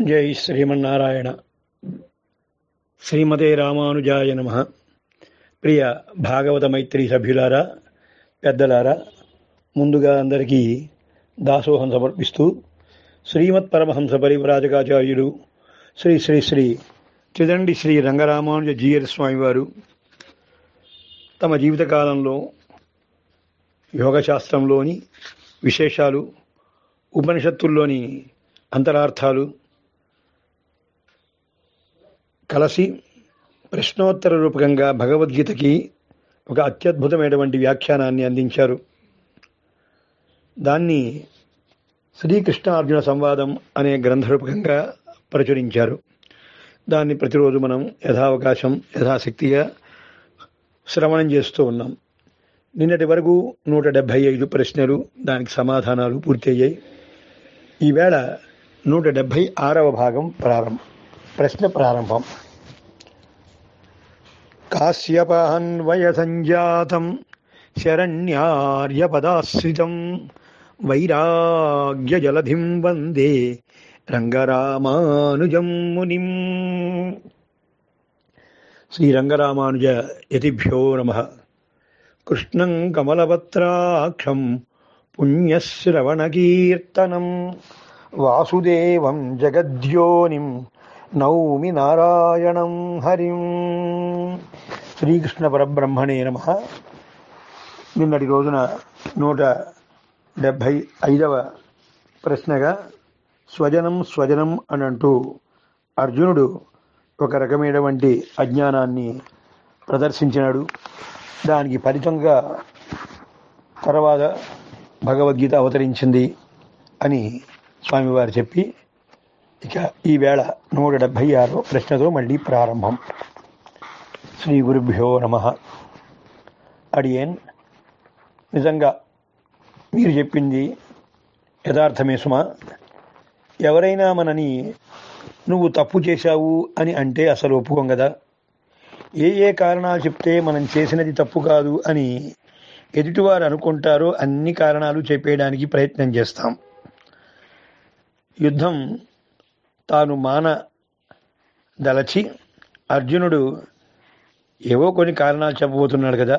జై శ్రీమన్నారాయణ శ్రీమతే రామానుజాయ నమ ప్రియ భాగవత మైత్రి సభ్యులారా పెద్దలారా ముందుగా అందరికీ దాసోహం సమర్పిస్తూ శ్రీమత్ పరమహంస పరివ్రాజకాచార్యులు శ్రీ శ్రీ శ్రీ చిదండి శ్రీ రంగరామానుజ జీయర్ స్వామివారు తమ జీవితకాలంలో యోగశాస్త్రంలోని విశేషాలు ఉపనిషత్తుల్లోని అంతరార్థాలు కలసి ప్రశ్నోత్తర రూపకంగా భగవద్గీతకి ఒక అత్యద్భుతమైనటువంటి వ్యాఖ్యానాన్ని అందించారు దాన్ని శ్రీకృష్ణ అర్జున సంవాదం అనే గ్రంథరూపకంగా ప్రచురించారు దాన్ని ప్రతిరోజు మనం యథావకాశం యథాశక్తిగా శ్రవణం చేస్తూ ఉన్నాం నిన్నటి వరకు నూట డెబ్భై ఐదు ప్రశ్నలు దానికి సమాధానాలు పూర్తయ్యాయి ఈవేళ నూట డెబ్భై ఆరవ భాగం ప్రారంభం ప్రశ్న ప్రారంభం కాశ్యపాన్వయ సంజాతం శరణ్యార్యపదాశ్రితం వైరాగ్య జలధిం వందే రంగరామానుజం మునిం శ్రీరంగరామానుజ యతిభ్యో నమ కృష్ణం కమలపత్రాక్షం పుణ్యశ్రవణకీర్తనం వాసుదేవం జగద్యోనిం నౌమి నారాయణం హరిం శ్రీకృష్ణ పరబ్రహ్మణే నమ నిన్నటి రోజున నూట డెబ్భై ఐదవ ప్రశ్నగా స్వజనం స్వజనం అని అంటూ అర్జునుడు ఒక రకమైనటువంటి అజ్ఞానాన్ని ప్రదర్శించినాడు దానికి ఫలితంగా తర్వాత భగవద్గీత అవతరించింది అని స్వామివారు చెప్పి ఇక ఈవేళ నూట డెబ్భై ఆరో ప్రశ్నతో మళ్ళీ ప్రారంభం శ్రీ గురుభ్యో నమ అడియన్ నిజంగా మీరు చెప్పింది యథార్థమే సుమా ఎవరైనా మనని నువ్వు తప్పు చేశావు అని అంటే అసలు ఒప్పుకోం కదా ఏ ఏ కారణాలు చెప్తే మనం చేసినది తప్పు కాదు అని ఎదుటివారు అనుకుంటారో అన్ని కారణాలు చెప్పేయడానికి ప్రయత్నం చేస్తాం యుద్ధం తాను మాన దలచి అర్జునుడు ఏవో కొన్ని కారణాలు చెప్పబోతున్నాడు కదా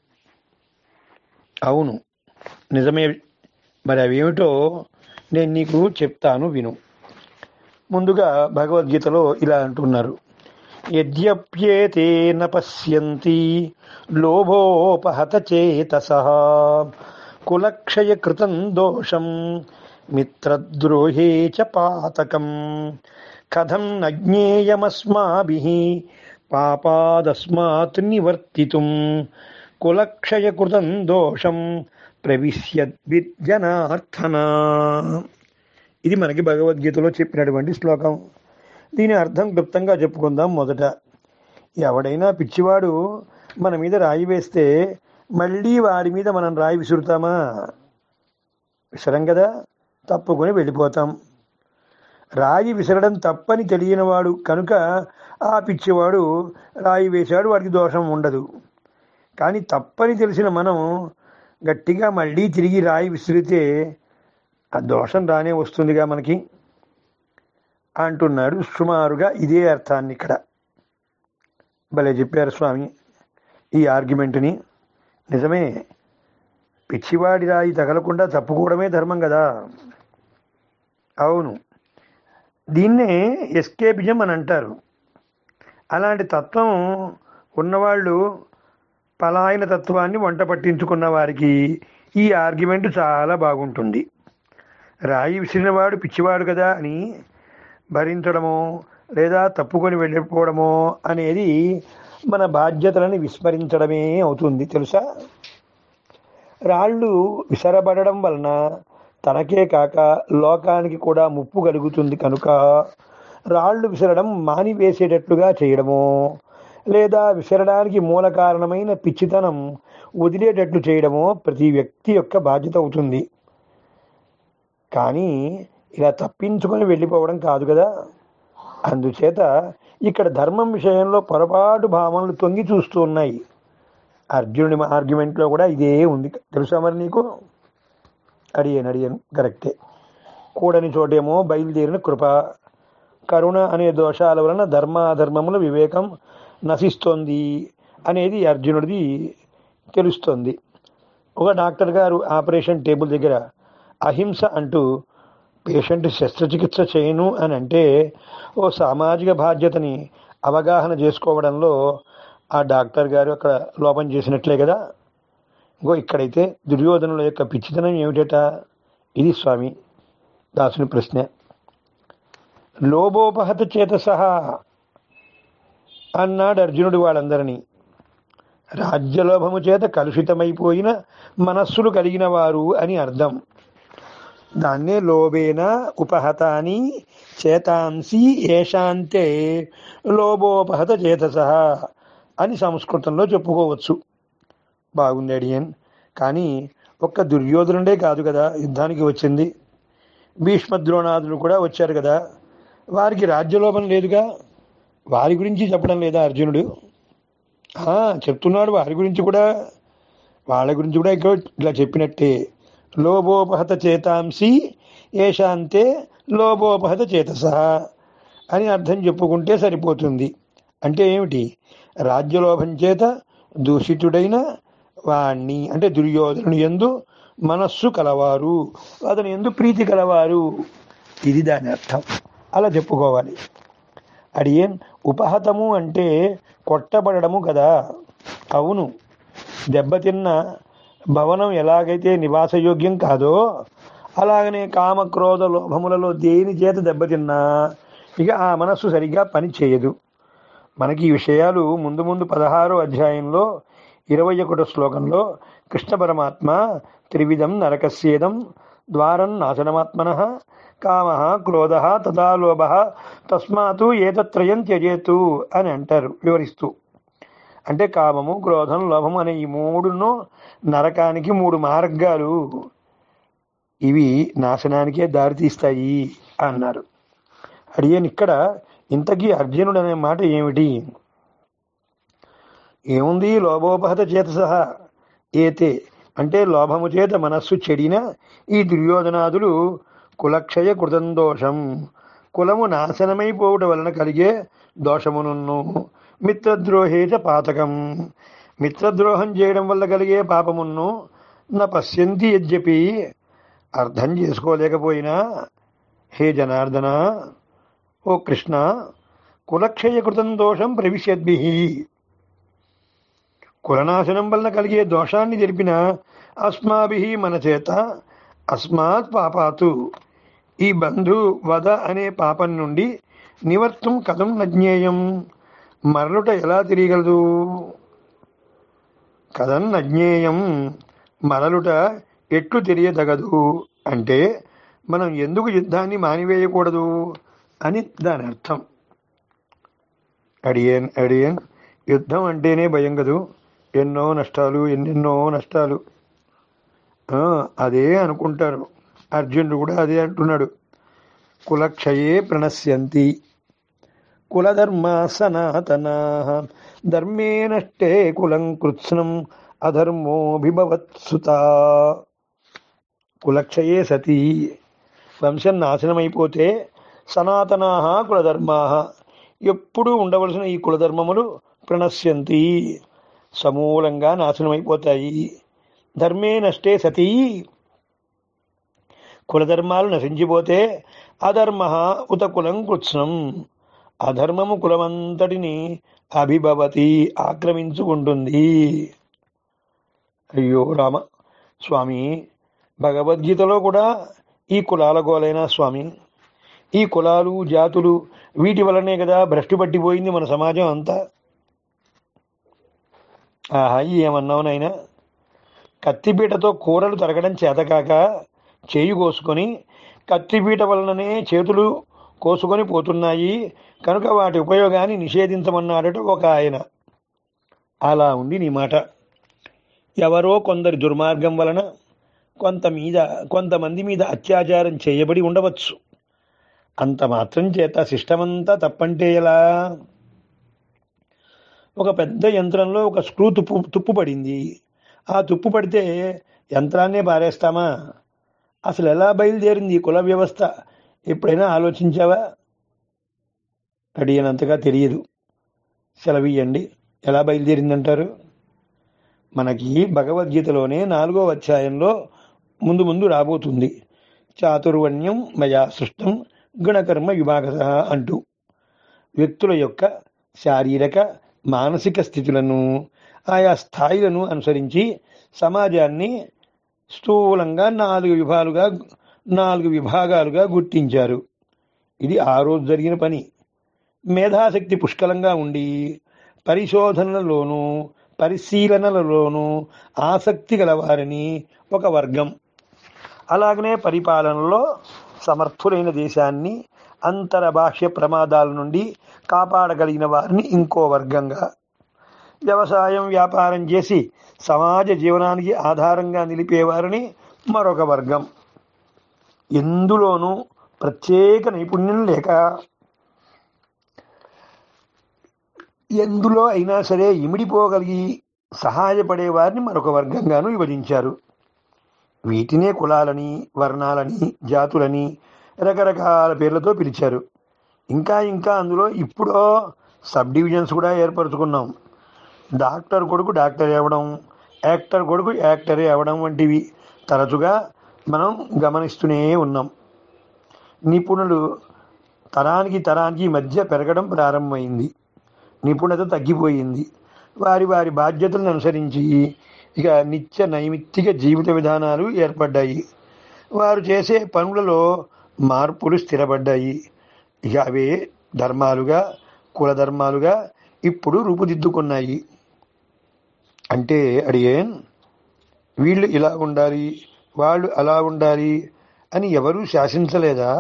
అవును నిజమే మరి అవేమిటో నేను నీకు చెప్తాను విను ముందుగా భగవద్గీతలో ఇలా అంటున్నారు యద్యప్యేతేన పశ్యంతి లోభోపహత చేతస కులక్షయ కృతం దోషం మిత్రద్రోహే చ పాతకం కథం నజ్ఞేయమస్మాభిः పాపాదస్మాత్ నివర్తితుం కులక్షయకృతం దోషం ప్రవిశ్యద్విజనార్థన ఇది మనకి భగవద్గీతలో చెప్పినటువంటి శ్లోకం దీని అర్థం క్లుప్తంగా చెప్పుకుందాం మొదట ఎవడైనా పిచ్చివాడు మన మీద రాయి వేస్తే మళ్ళీ వాడి మీద మనం రాయి విసురుతామా విసరం కదా తప్పుకొని వెళ్ళిపోతాం రాయి విసరడం తప్పని తెలియనివాడు కనుక ఆ పిచ్చివాడు రాయి వేశాడు వాడికి దోషం ఉండదు కానీ తప్పని తెలిసిన మనం గట్టిగా మళ్ళీ తిరిగి రాయి విసిరితే ఆ దోషం రానే వస్తుందిగా మనకి అంటున్నాడు సుమారుగా ఇదే అర్థాన్ని ఇక్కడ భలే చెప్పారు స్వామి ఈ ఆర్గ్యుమెంట్ని నిజమే పిచ్చివాడి రాయి తగలకుండా తప్పుకోవడమే ధర్మం కదా అవును దీన్నే ఎస్కేపిజం అని అంటారు అలాంటి తత్వం ఉన్నవాళ్ళు పలాయన తత్వాన్ని వంట పట్టించుకున్న వారికి ఈ ఆర్గ్యుమెంట్ చాలా బాగుంటుంది రాయి విసిరినవాడు పిచ్చివాడు కదా అని భరించడమో లేదా తప్పుకొని వెళ్ళిపోవడమో అనేది మన బాధ్యతలను విస్మరించడమే అవుతుంది తెలుసా రాళ్ళు విసరబడడం వలన తనకే కాక లోకానికి కూడా ముప్పు కలుగుతుంది కనుక రాళ్ళు విసరడం మానివేసేటట్లుగా చేయడమో లేదా విసరడానికి మూల కారణమైన పిచ్చితనం వదిలేటట్లు చేయడమో ప్రతి వ్యక్తి యొక్క బాధ్యత అవుతుంది కానీ ఇలా తప్పించుకొని వెళ్ళిపోవడం కాదు కదా అందుచేత ఇక్కడ ధర్మం విషయంలో పొరపాటు భావనలు తొంగి చూస్తూ ఉన్నాయి అర్జునుడి ఆర్గ్యుమెంట్లో కూడా ఇదే ఉంది తెలుసా మరి నీకు అడిగాను అడిగాను కరెక్టే కూడని చోటేమో బయలుదేరిన కృప కరుణ అనే దోషాల వలన ధర్మాధర్మముల వివేకం నశిస్తోంది అనేది అర్జునుడిది తెలుస్తోంది ఒక డాక్టర్ గారు ఆపరేషన్ టేబుల్ దగ్గర అహింస అంటూ పేషెంట్ శస్త్రచికిత్స చేయను అని అంటే ఓ సామాజిక బాధ్యతని అవగాహన చేసుకోవడంలో ఆ డాక్టర్ గారు అక్కడ లోపం చేసినట్లే కదా ఇంకో ఇక్కడైతే దుర్యోధనుల యొక్క పిచ్చితనం ఏమిటట ఇది స్వామి దాసుని ప్రశ్న లోభోపహత చేత సహా అన్నాడు అర్జునుడు వాళ్ళందరినీ రాజ్యలోభము చేత కలుషితమైపోయిన మనస్సులు కలిగిన వారు అని అర్థం దాన్నే లోభేన ఉపహతాని చేతాంసి ఏషాంతే లోభోపహత చేతస అని సంస్కృతంలో చెప్పుకోవచ్చు బాగుంది అడియన్ కానీ ఒక్క దుర్యోధనుడే కాదు కదా యుద్ధానికి వచ్చింది భీష్మద్రోణాదులు కూడా వచ్చారు కదా వారికి రాజ్యలోభం లేదుగా వారి గురించి చెప్పడం లేదా అర్జునుడు ఆ, చెప్తున్నాడు వారి గురించి కూడా వాళ్ళ గురించి కూడా ఇక్కడ ఇట్లా చెప్పినట్టే లోభోపహత చేతాంసి ఏషాంతే లోభోపహత చేతస అని అర్థం చెప్పుకుంటే సరిపోతుంది అంటే ఏమిటి రాజ్యలోభం చేత దూషితుడైన వాణ్ణి అంటే దుర్యోధనుని ఎందు మనస్సు కలవారు అతని ఎందు ప్రీతి కలవారు ఇది దాని అర్థం అలా చెప్పుకోవాలి అడియేన్ ఉపహతము అంటే కొట్టబడము కదా అవును దెబ్బతిన్న భవనం ఎలాగైతే నివాసయోగ్యం కాదో అలాగనే కామ క్రోధ లోభములలో దేని చేత దెబ్బతిన్నా ఇక ఆ మనస్సు సరిగ్గా పని చేయదు మనకి ఈ విషయాలు ముందు ముందు పదహారో అధ్యాయంలో ఇరవై ఒకటో శ్లోకంలో కృష్ణ పరమాత్మ త్రివిధం నరకస్యేదం ద్వారం నాశనమాత్మన కామ క్రోధ తదా లోభ తస్మాతు ఏతత్రయం త్యజేతు అని అంటారు వివరిస్తూ అంటే కామము క్రోధం లోభం అనే ఈ మూడును నరకానికి మూడు మార్గాలు ఇవి నాశనానికే దారితీస్తాయి అన్నారు అడిగాను ఇక్కడ ఇంతకీ అర్జునుడు అనే మాట ఏమిటి ఏముంది లోభోపహత చేత సహా ఏతే అంటే లోభము చేత మనస్సు చెడిన ఈ దుర్యోధనాదులు కులక్షయ కృతం దోషం కులము నాశనమైపోవుట వలన కలిగే దోషమును మిత్రద్రోహేచ పాతకం మిత్రద్రోహం చేయడం వల్ల కలిగే పాపమును నా పశ్యంతి యద్యపి అర్థం చేసుకోలేకపోయినా హే జనార్దన ఓ కృష్ణ కులక్షయకృతం దోషం ప్రవిశ్యద్భి కులనాశనం వలన కలిగే దోషాన్ని జరిపిన అస్మాభి మన చేత అస్మాత్ పాపాతు ఈ బంధు వద అనే పాపం నుండి నివర్తం కథం నజ్ఞేయం మరలుట ఎలా తిరగలదు కథం నజ్ఞేయం మరలుట ఎట్లు తెలియదగదు అంటే మనం ఎందుకు యుద్ధాన్ని మానివేయకూడదు అని దాని అర్థం అడియన్ అడియన్ యుద్ధం అంటేనే భయం కదూ ఎన్నో నష్టాలు ఎన్నెన్నో నష్టాలు ఆ, అదే అనుకుంటారు అర్జునుడు కూడా అదే అంటున్నాడు కులక్షయే ప్రణశ్యంతి కులధర్మ సనాతనా ధర్మే నష్టే కులం కృత్స్నం అధర్మోభిభవత్సుత కులక్షయే సతి వంశం నాశనమైపోతే సనాతనా కులధర్మా ఎప్పుడూ ఉండవలసిన ఈ కులధర్మములు ప్రణశ్యంతి సమూలంగా నాశనమైపోతాయి ధర్మే నష్టే సతీ కులధర్మాలు నశించిపోతే అధర్మ ఉత కులం కృత్స్నం అధర్మము కులమంతటిని అభిభవతి ఆక్రమించుకుంటుంది అయ్యో రామ స్వామి భగవద్గీతలో కూడా ఈ కులాల గోలైనా స్వామి ఈ కులాలు జాతులు వీటి వల్లనే కదా భ్రష్టు పట్టిపోయింది మన సమాజం అంతా ఆహా ఏమన్నావు నాయనా కత్తిపీటతో కూరలు తరగడం చేతకాక చేయి కోసుకొని కత్తిపీట వలననే చేతులు కోసుకొని పోతున్నాయి కనుక వాటి ఉపయోగాన్ని నిషేధించమన్నాడట ఒక ఆయన అలా ఉంది నీ మాట ఎవరో కొందరి దుర్మార్గం వలన కొంత మీద కొంతమంది మీద అత్యాచారం చేయబడి ఉండవచ్చు అంత మాత్రం చేత శిష్టమంతా తప్పంటే ఎలా ఒక పెద్ద యంత్రంలో ఒక స్క్రూ తుప్పు తుప్పు పడింది ఆ తుప్పు పడితే యంత్రాన్నే పారేస్తామా అసలు ఎలా బయలుదేరింది ఈ కుల వ్యవస్థ ఎప్పుడైనా ఆలోచించావా అడిగినంతగా తెలియదు సెలవియ్యండి ఎలా బయలుదేరిందంటారు మనకి భగవద్గీతలోనే నాలుగో అధ్యాయంలో ముందు ముందు రాబోతుంది చాతుర్వర్ణ్యం మయా సృష్టం గుణకర్మ విభాగత అంటూ వ్యక్తుల యొక్క శారీరక మానసిక స్థితులను ఆయా స్థాయిలను అనుసరించి సమాజాన్ని స్థూలంగా నాలుగు విభాలుగా నాలుగు విభాగాలుగా గుర్తించారు ఇది ఆ రోజు జరిగిన పని మేధాశక్తి పుష్కలంగా ఉండి పరిశోధనలలోనూ పరిశీలనలలోనూ ఆసక్తి గలవారిని ఒక వర్గం అలాగనే పరిపాలనలో సమర్థులైన దేశాన్ని అంతర బాహ్య ప్రమాదాల నుండి కాపాడగలిగిన వారిని ఇంకో వర్గంగా వ్యవసాయం వ్యాపారం చేసి సమాజ జీవనానికి ఆధారంగా నిలిపేవారిని మరొక వర్గం ఎందులోనూ ప్రత్యేక నైపుణ్యం లేక ఎందులో అయినా సరే ఇమిడిపోగలిగి సహాయపడే వారిని మరొక వర్గంగాను విభజించారు వీటినే కులాలని వర్ణాలని జాతులని రకరకాల పేర్లతో పిలిచారు ఇంకా ఇంకా అందులో ఇప్పుడో సబ్ డివిజన్స్ కూడా ఏర్పరచుకున్నాం డాక్టర్ కొడుకు డాక్టర్ అవ్వడం యాక్టర్ కొడుకు యాక్టరే అవ్వడం వంటివి తరచుగా మనం గమనిస్తూనే ఉన్నాం నిపుణులు తరానికి తరానికి మధ్య పెరగడం ప్రారంభమైంది నిపుణత తగ్గిపోయింది వారి వారి బాధ్యతలను అనుసరించి ఇక నిత్య నైమిత్తిక జీవిత విధానాలు ఏర్పడ్డాయి వారు చేసే పనులలో మార్పులు స్థిరపడ్డాయి ఇక అవే ధర్మాలుగా కుల ధర్మాలుగా ఇప్పుడు రూపుదిద్దుకున్నాయి అంటే అడిగేన్ వీళ్ళు ఇలా ఉండాలి వాళ్ళు అలా ఉండాలి అని ఎవరూ శాసించలేదా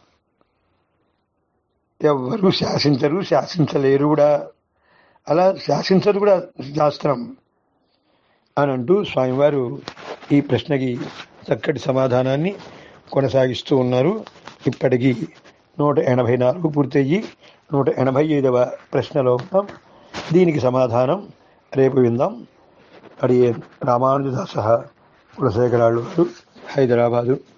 ఎవ్వరూ శాసించరు శాసించలేరు కూడా అలా శాసించరు కూడా శాస్త్రం అని అంటూ స్వామివారు ఈ ప్రశ్నకి చక్కటి సమాధానాన్ని కొనసాగిస్తూ ఉన్నారు ఇప్పటికీ నూట ఎనభై నాలుగు పూర్తయ్యి నూట ఎనభై ఐదవ ప్రశ్నలో ఉన్నాం దీనికి సమాధానం రేపు విందాం అడిగే రామానుజదాస కులశేఖరాళ్ళు వారు హైదరాబాదు